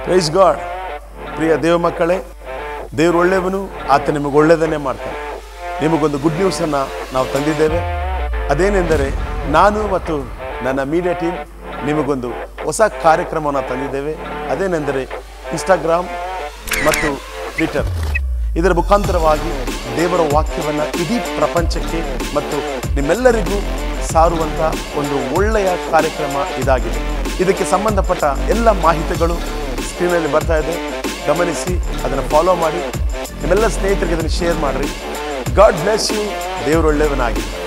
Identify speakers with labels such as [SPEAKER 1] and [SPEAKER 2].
[SPEAKER 1] praise God ಪ್ರಿಯ ದೇವ ಮಕ್ಕಳೇ ದೇವರು ಒಳ್ಳೆಯವನು ಆತ ನಿಮಗೆ ಒಳ್ಳೆಯದನ್ನೇ ಮಾಡ್ತಾನೆ ನಿಮಗೊಂದು ಗುಡ್ ನ್ಯೂಸನ್ನು ನಾವು ತಂದಿದ್ದೇವೆ ಅದೇನೆಂದರೆ ನಾನು ಮತ್ತು ನನ್ನ ಮೀಡಿಯಾ ಟೀಮ್ ನಿಮಗೊಂದು ಹೊಸ ಕಾರ್ಯಕ್ರಮವನ್ನು ತಂದಿದ್ದೇವೆ ಅದೇನೆಂದರೆ ಇನ್ಸ್ಟಾಗ್ರಾಮ್ ಮತ್ತು ಟ್ವಿಟರ್ ಇದರ ಮುಖಾಂತರವಾಗಿ ದೇವರ ವಾಕ್ಯವನ್ನು ಇಡೀ ಪ್ರಪಂಚಕ್ಕೆ ಮತ್ತು ನಿಮ್ಮೆಲ್ಲರಿಗೂ ಸಾರುವಂಥ ಒಂದು ಒಳ್ಳೆಯ ಕಾರ್ಯಕ್ರಮ ಇದಾಗಿದೆ ಇದಕ್ಕೆ ಸಂಬಂಧಪಟ್ಟ ಎಲ್ಲ ಮಾಹಿತಿಗಳು ಸ್ಕ್ರೀನಲ್ಲಿ ಬರ್ತಾ ಇದೆ ಗಮನಿಸಿ ಅದನ್ನು ಫಾಲೋ ಮಾಡಿ ನಿಮ್ಮೆಲ್ಲ ಸ್ನೇಹಿತರಿಗೆ ಅದನ್ನು ಶೇರ್ ಮಾಡಿರಿ ಗಾಡ್ ಬ್ಲೆಸ್ ಯು ದೇವರೊಳ್ಳೆಯವನಾಗಿ